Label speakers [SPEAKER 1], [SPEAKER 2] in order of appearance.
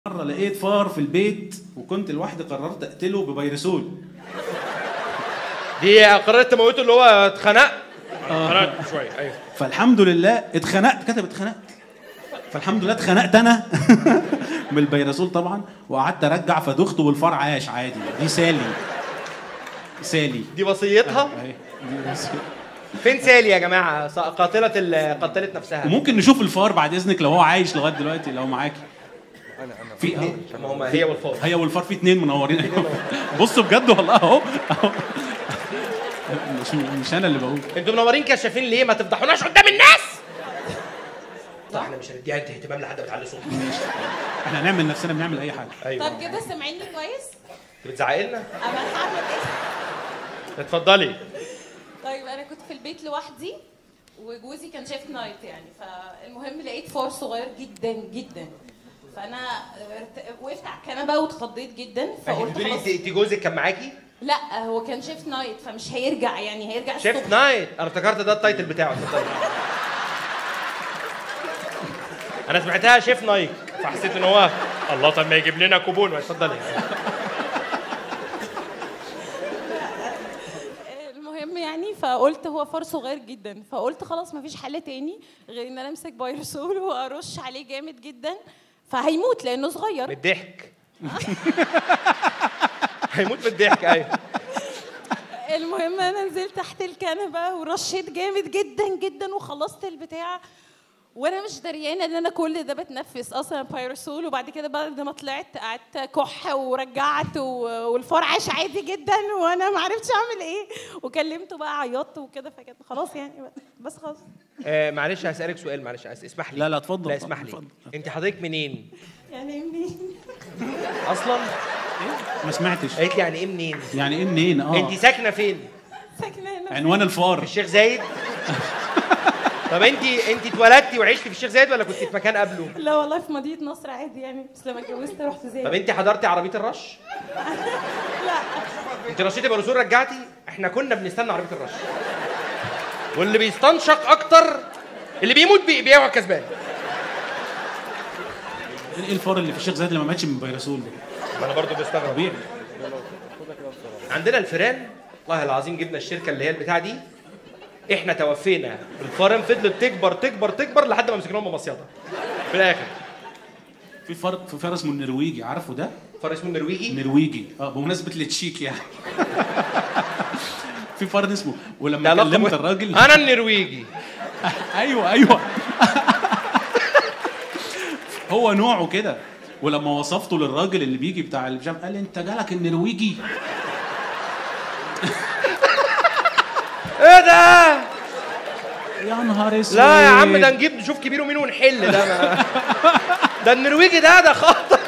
[SPEAKER 1] مرة لقيت فار في البيت وكنت لوحدي قررت اقتله بفيروسول
[SPEAKER 2] دي قررت تموته اللي هو اتخنق اتخنقت شويه ايوه
[SPEAKER 1] فالحمد لله اتخنقت كتب اتخنقت فالحمد لله اتخنقت انا من الفيروسول طبعا وقعدت ارجع فدخت والفار عاش عادي دي سالي سالي
[SPEAKER 2] دي وصيتها
[SPEAKER 1] اهي دي بس.
[SPEAKER 2] فين سالي يا جماعه ص- قاتله ال- قتلت نفسها
[SPEAKER 1] وممكن نشوف الفار بعد اذنك لو هو عايش لغايه دلوقتي لو معاكي في أهو.
[SPEAKER 2] ما هم هي والفار
[SPEAKER 1] هي والفار في اتنين منورين بصوا بجد والله اهو أهو. مش مش انا اللي بقول
[SPEAKER 2] انتوا منورين كشافين ليه ما تفضحوناش قدام الناس صح احنا مش هنديها انت اهتمام لحد بتعلي صوته
[SPEAKER 1] احنا هنعمل نفسنا بنعمل اي حاجه
[SPEAKER 2] ايوه
[SPEAKER 3] طب كده سامعيني كويس؟
[SPEAKER 2] انت بتزعقي لنا
[SPEAKER 3] انا هعمل ايه؟
[SPEAKER 2] اتفضلي
[SPEAKER 3] طيب انا كنت في البيت لوحدي وجوزي كان شايف نايت يعني فالمهم لقيت فار صغير جدا جدا فانا ارت- وقفت على الكنبه واتخضيت جدا فقلت
[SPEAKER 2] بتقولي
[SPEAKER 3] خلاص
[SPEAKER 2] انت انت جوزك كان معاكي
[SPEAKER 3] لا هو كان شايف نايت فمش هيرجع يعني هيرجع
[SPEAKER 2] شيف
[SPEAKER 3] الصبح.
[SPEAKER 2] نايت انا افتكرت ده التايتل بتاعه اتفضلي انا سمعتها شيف نايك فحسيت ان هو الله طب ما يجيب لنا كوبون اتفضلي
[SPEAKER 3] المهم يعني فقلت هو فار صغير جدا فقلت خلاص مفيش حل تاني غير ان انا امسك فيروسول وارش عليه جامد جدا فهيموت لانه
[SPEAKER 2] من
[SPEAKER 3] صغير
[SPEAKER 2] الضحك هيموت من الضحك ايوه
[SPEAKER 3] المهم انا نزلت تحت الكنبه ورشيت جامد جدا جدا وخلصت البتاع وانا مش دريانه ان انا كل ده بتنفس اصلا بايروسول وبعد كده بعد ما طلعت قعدت كح ورجعت و- والفار عاش عادي جدا وانا ما عرفتش اعمل ايه وكلمته بقى عيطت وكده فكانت خلاص يعني بس خلاص
[SPEAKER 2] آه معلش هسألك سؤال معلش أس- اسمح لي
[SPEAKER 1] لا لا اتفضل
[SPEAKER 2] لا
[SPEAKER 1] اتفضل،
[SPEAKER 2] اسمح لي
[SPEAKER 1] اتفضل.
[SPEAKER 2] انت حضرتك منين
[SPEAKER 3] يعني منين
[SPEAKER 2] اصلا
[SPEAKER 1] ما سمعتش
[SPEAKER 2] قالت لي يعني ايه منين
[SPEAKER 1] يعني ايه منين اه
[SPEAKER 2] انت ساكنه فين
[SPEAKER 3] ساكنه هنا
[SPEAKER 1] عنوان الفار
[SPEAKER 2] الشيخ زايد طب انت انت اتولدتي وعشتي في الشيخ زايد ولا كنت في مكان قبله
[SPEAKER 3] لا والله في مدينه نصر عادي يعني بس لما اتجوزت رحت زي
[SPEAKER 2] طب انت حضرتي عربيه الرش
[SPEAKER 3] لا
[SPEAKER 2] انت رشيتي بارسول رجعتي احنا كنا بنستنى عربيه الرش واللي بيستنشق اكتر اللي بيموت بي- بيقع كسبان
[SPEAKER 1] ايه الفار اللي في الشيخ زايد اللي ما ماتش من فيروسول ده
[SPEAKER 2] ما انا برضه بستغرب
[SPEAKER 1] طبيعي
[SPEAKER 2] عندنا الفيران والله العظيم جبنا الشركه اللي هي البتاعه دي احنا توفينا الفرن فضلت تكبر تكبر تكبر لحد ما مسكناهم بمصيده في الاخر
[SPEAKER 1] في فار في فار اسمه النرويجي عارفه ده
[SPEAKER 2] فار اسمه النرويجي
[SPEAKER 1] نرويجي اه بمناسبه التشيك يعني في فار اسمه
[SPEAKER 2] ده
[SPEAKER 1] ولما
[SPEAKER 2] علاقة
[SPEAKER 1] كلمت
[SPEAKER 2] ب-
[SPEAKER 1] الراجل
[SPEAKER 2] انا النرويجي
[SPEAKER 1] ايوه ايوه هو نوعه كده ولما وصفته للراجل اللي بيجي بتاع البيجام قال لي انت جالك النرويجي
[SPEAKER 2] ايه ده
[SPEAKER 1] يا نهار اسود
[SPEAKER 2] لا يا عم ده نجيب نشوف كبير ومين ونحل ده ما. ده النرويجي ده ده خطر